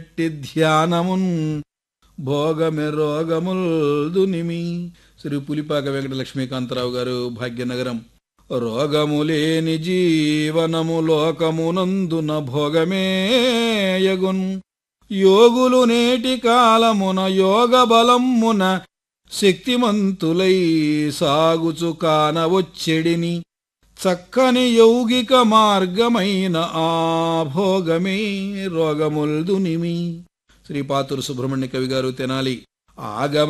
ఎట్టి ధ్యానమున్ భోగమె రోగముల్ దునిమి శ్రీ పులిపాక వెంకట లక్ష్మీకాంతరావు గారు భాగ్యనగరం రోగము లేని జీవనము లోకమునందున భోగమేయగున్ యోగులు నేటి కాలమున యోగ బలమున శక్తిమంతులై సాగుచు కానవొచ్చెడిని చక్కని యౌగిక మార్గమైన ఆ భోగమే రోగముల్దునిమి శ్రీపాతురు సుబ్రహ్మణ్య కవి గారు తెనాలి ఆగమ